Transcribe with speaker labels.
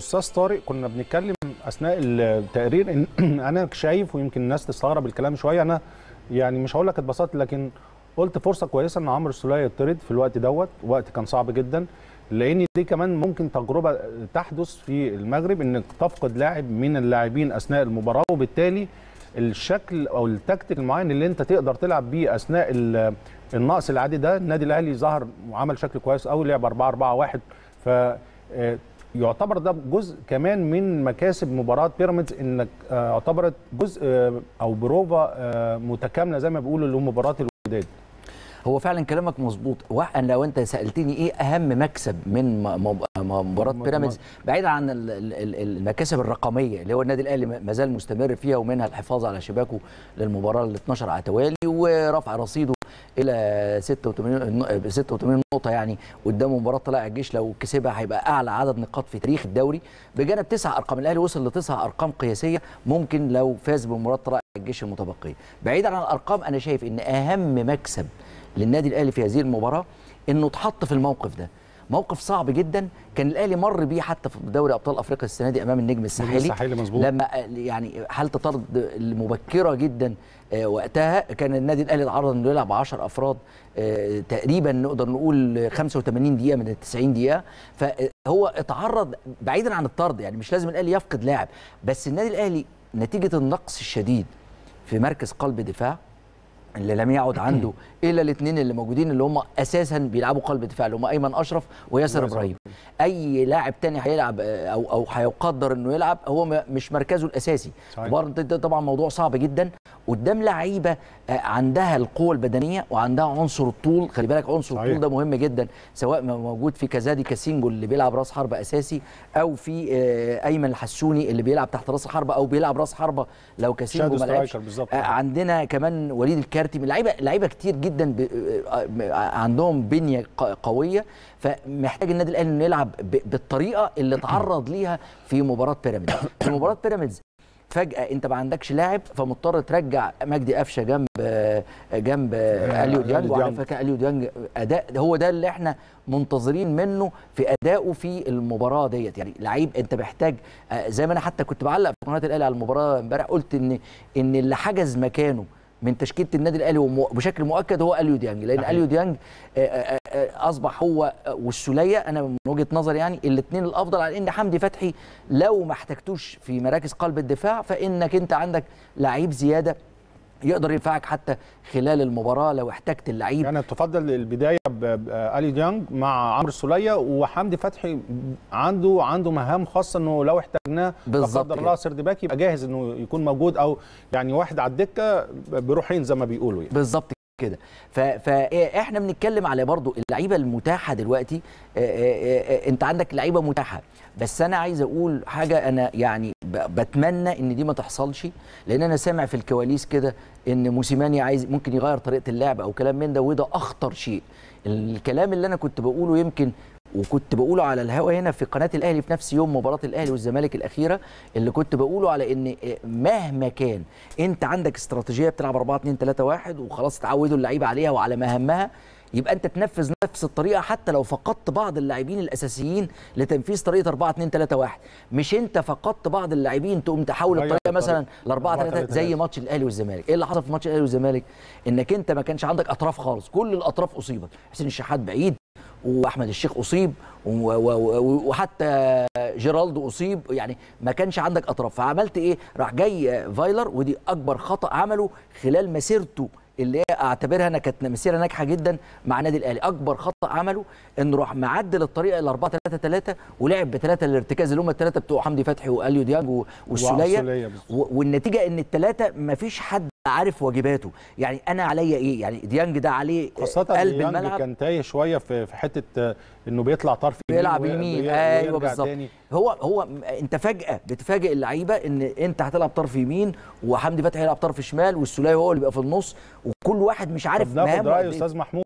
Speaker 1: استاذ طارق كنا بنتكلم اثناء التقرير ان انا شايف ويمكن الناس تستغرب الكلام شويه انا يعني مش هقول لك اتبسطت لكن قلت فرصه كويسه ان عمرو السوليه يطرد في الوقت دوت وقت كان صعب جدا لان دي كمان ممكن تجربه تحدث في المغرب انك تفقد لاعب من اللاعبين اثناء المباراه وبالتالي الشكل او التكتيك المعين اللي انت تقدر تلعب بيه اثناء النقص العادي ده النادي الاهلي ظهر وعمل شكل كويس قوي لعب 4 4 1 ف يعتبر ده جزء كمان من مكاسب مباراه بيراميدز انك اعتبرت جزء او بروفا متكامله زي ما بيقولوا لمباراه الوداد
Speaker 2: هو فعلا كلامك مظبوط وانا لو انت سالتني ايه اهم مكسب من مباراه بيراميدز بعيدا عن المكاسب الرقميه اللي هو النادي الاهلي ما زال مستمر فيها ومنها الحفاظ على شباكه للمباراه ال 12 على توالي ورفع رصيده الى 86 86 نقطه يعني قدام مباراه طلائع الجيش لو كسبها هيبقى اعلى عدد نقاط في تاريخ الدوري بجانب تسع ارقام الاهلي وصل لتسع ارقام قياسيه ممكن لو فاز بمباراه طلائع الجيش المتبقيه بعيدا عن الارقام انا شايف ان اهم مكسب للنادي الاهلي في هذه المباراه انه اتحط في الموقف ده موقف صعب جدا كان الاهلي مر بيه حتى في دوري ابطال افريقيا السنه دي امام النجم الساحلي
Speaker 1: الساحلي مظبوط
Speaker 2: لما يعني حاله طرد المبكره جدا وقتها كان النادي الاهلي اتعرض انه يلعب 10 افراد تقريبا نقدر نقول 85 دقيقه من ال 90 دقيقه فهو اتعرض بعيدا عن الطرد يعني مش لازم الاهلي يفقد لاعب بس النادي الاهلي نتيجه النقص الشديد في مركز قلب دفاع اللي لم يعد عنده الا الاثنين اللي موجودين اللي هم اساسا بيلعبوا قلب دفاع اللي هم ايمن اشرف وياسر ابراهيم اي لاعب تاني هيلعب او او هيقدر انه يلعب هو مش مركزه الاساسي برضه ده طبعا موضوع صعب جدا قدام لعيبه عندها القوه البدنيه وعندها عنصر الطول خلي بالك عنصر صحيح. الطول ده مهم جدا سواء موجود في كازادي كاسينجو اللي بيلعب راس حربه اساسي او في ايمن الحسوني اللي بيلعب تحت راس الحربه او بيلعب راس حربه لو كاسينجو ما لعبش عندنا كمان وليد الكارتي لعيبه لعيبه كتير جدا عندهم بنيه قويه فمحتاج النادي الاهلي انه يلعب بالطريقه اللي اتعرض ليها في مباراه بيراميدز في مباراه بيراميدز فجاه انت ما عندكش لاعب فمضطر ترجع مجدي قفشه جنب جنب اليو ديانج وعلى فكره اليو ديانج اداء هو ده اللي احنا منتظرين منه في ادائه في المباراه ديت يعني لعيب انت محتاج زي ما انا حتى كنت بعلق في قناه الاهلي على المباراه امبارح قلت ان ان اللي حجز مكانه من تشكيله النادي الاهلي وبشكل مؤكد هو اليو ديانج لان اليو ديانج اصبح هو والسوليه انا من وجهه نظري يعني الاثنين الافضل على ان حمدي فتحي لو ما احتجتوش في مراكز قلب الدفاع فانك انت عندك لعيب زياده يقدر ينفعك حتى خلال المباراه لو احتجت اللعيب
Speaker 1: يعني تفضل البدايه بالي ديانج مع عمرو السوليه وحمدي فتحي عنده عنده مهام خاصه انه لو احتاجناه لا قدر الله سرد باك يبقى جاهز انه يكون موجود او يعني واحد على الدكه بروحين زي ما بيقولوا يعني.
Speaker 2: بالظبط كده فاحنا بنتكلم على برضو اللعيبه المتاحه دلوقتي انت عندك لعيبه متاحه بس انا عايز اقول حاجه انا يعني بتمنى ان دي ما تحصلش لان انا سامع في الكواليس كده ان موسيماني عايز ممكن يغير طريقه اللعب او كلام من ده وده اخطر شيء الكلام اللي انا كنت بقوله يمكن وكنت بقوله على الهوا هنا في قناه الاهلي في نفس يوم مباراه الاهلي والزمالك الاخيره اللي كنت بقوله على ان مهما كان انت عندك استراتيجيه بتلعب 4 2 3 1 وخلاص اتعودوا اللعيبه عليها وعلى مهامها يبقى انت تنفذ نفس الطريقه حتى لو فقدت بعض اللاعبين الاساسيين لتنفيذ طريقه 4 2 3 1 مش انت فقدت بعض اللاعبين تقوم تحول الطريقه مثلا ل 4 3 زي ماتش الاهلي والزمالك ايه اللي حصل في ماتش الاهلي والزمالك انك انت ما كانش عندك اطراف خالص كل الاطراف اصيبت حسين الشحات بعيد واحمد الشيخ اصيب وحتى جيرالدو اصيب يعني ما كانش عندك اطراف فعملت ايه راح جاي فايلر ودي اكبر خطا عمله خلال مسيرته اللي هي اعتبرها انا كانت مسيره ناجحه جدا مع النادي الاهلي اكبر خطا عمله انه راح معدل الطريقه ال 4 3 3 ولعب بثلاثه الارتكاز اللي هم الثلاثه بتوع حمدي فتحي واليو ديانج والسوليه والنتيجه ان الثلاثه ما فيش حد عارف واجباته يعني انا عليا ايه يعني ديانج ده عليه
Speaker 1: خاصة قلب الملعب كان تايه شويه في في حته انه بيطلع طرف
Speaker 2: بيلعب يمين ايوه بالظبط هو هو انت فجاه بتفاجئ اللعيبه ان انت هتلعب طرف يمين وحمدي فتحي هيلعب طرف شمال والسوليه هو اللي بيبقى في النص وكل واحد مش عارف
Speaker 1: ناخد راي استاذ محمود